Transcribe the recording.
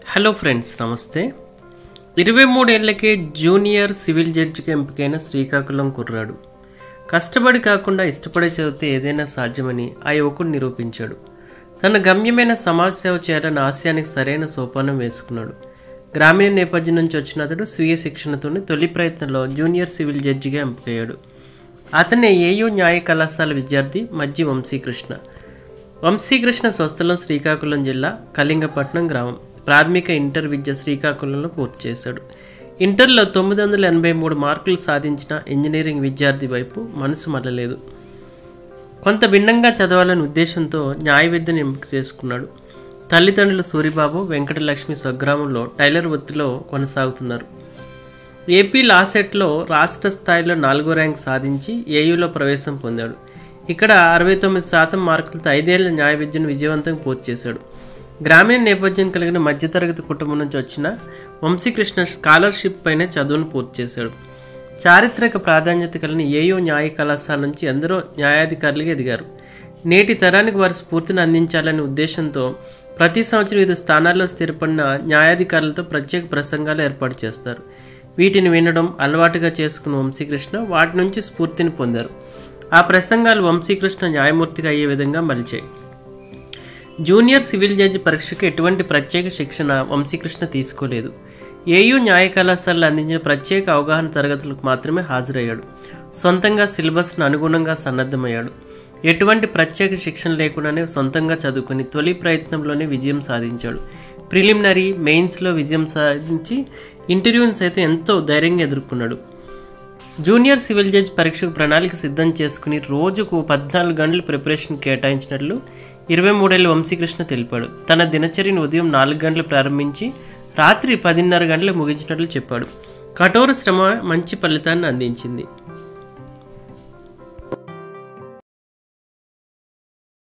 hello friends నమస్తే ఇరవై మూడేళ్లకే junior civil జడ్జిగా ఎంపికైన శ్రీకాకుళం కుర్రాడు కష్టపడి కాకుండా ఇష్టపడి చదివితే ఏదైనా సాధ్యమని ఆ యువకుడు నిరూపించాడు తన గమ్యమైన సమాజ సేవ చేయాలన్న ఆశయానికి సరైన సోపానం వేసుకున్నాడు గ్రామీణ నేపథ్యం నుంచి వచ్చిన అతడు స్వీయ శిక్షణతోని తొలి ప్రయత్నంలో జూనియర్ సివిల్ జడ్జిగా ఎంపికయ్యాడు అతనే ఏయూ న్యాయ కళాశాల విద్యార్థి మజ్జి వంశీకృష్ణ వంశీకృష్ణ స్వస్థలం శ్రీకాకుళం జిల్లా కళింగపట్నం గ్రామం ప్రాథమిక ఇంటర్ విద్య శ్రీకాకుళంలో పూర్తి చేశాడు ఇంటర్లో తొమ్మిది వందల ఎనభై మూడు మార్కులు సాధించిన ఇంజనీరింగ్ విద్యార్థి వైపు మనసు మళ్ళలేదు కొంత భిన్నంగా చదవాలనే ఉద్దేశంతో న్యాయ విద్యను ఎంపిక చేసుకున్నాడు తల్లిదండ్రులు సూరిబాబు వెంకటలక్ష్మి స్వగ్రామంలో టైలర్ వృత్తిలో కొనసాగుతున్నారు ఏపీ లాసెట్లో రాష్ట్ర స్థాయిలో నాలుగో ర్యాంక్ సాధించి ఏయూలో ప్రవేశం పొందాడు ఇక్కడ అరవై తొమ్మిది శాతం మార్కులతో ఐదేళ్ల న్యాయ విద్యను విజయవంతంగా పూర్తి చేశాడు గ్రామీణ నేపథ్యం కలిగిన మధ్యతరగతి కుటుంబం నుంచి వచ్చిన వంశీకృష్ణ స్కాలర్షిప్ పైనే చదువును పూర్తి చేశాడు చారిత్రక ప్రాధాన్యత కలిగిన ఏయో న్యాయ కళాశాల నుంచి ఎందరో న్యాయాధికారులుగా ఎదిగారు నేటి తరానికి వారి స్ఫూర్తిని అందించాలనే ఉద్దేశంతో ప్రతి సంవత్సరం వివిధ స్థానాల్లో స్థిరపడిన న్యాయాధికారులతో ప్రత్యేక ప్రసంగాలు ఏర్పాటు చేస్తారు వీటిని వినడం అలవాటుగా చేసుకున్న వంశీకృష్ణ వాటి నుంచి స్ఫూర్తిని పొందారు ఆ ప్రసంగాలు వంశీకృష్ణ న్యాయమూర్తిగా అయ్యే విధంగా మలిచాయి జూనియర్ సివిల్ జడ్జి పరీక్షకు ఎటువంటి ప్రత్యేక శిక్షణ వంశీకృష్ణ తీసుకోలేదు ఏయూ న్యాయ కళాశాలలో అందించిన ప్రత్యేక అవగాహన తరగతులకు మాత్రమే హాజరయ్యాడు సొంతంగా సిలబస్ను అనుగుణంగా సన్నద్ధమయ్యాడు ఎటువంటి ప్రత్యేక శిక్షణ లేకుండానే సొంతంగా చదువుకుని తొలి ప్రయత్నంలోనే విజయం సాధించాడు ప్రిలిమినరీ మెయిన్స్లో విజయం సాధించి ఇంటర్వ్యూని సైతం ఎంతో ధైర్యంగా ఎదుర్కొన్నాడు జూనియర్ సివిల్ జడ్జ్ పరీక్షకు ప్రణాళిక సిద్ధం చేసుకుని రోజుకు పద్నాలుగు గంటలు ప్రిపరేషన్ కేటాయించినట్లు ఇరవై మూడేళ్ళ వంశీకృష్ణ తెలిపాడు తన దినచర్యను ఉదయం నాలుగు గంటలు ప్రారంభించి రాత్రి పదిన్నర గంటలు ముగించినట్లు చెప్పాడు కఠోర శ్రమ మంచి ఫలితాన్ని అందించింది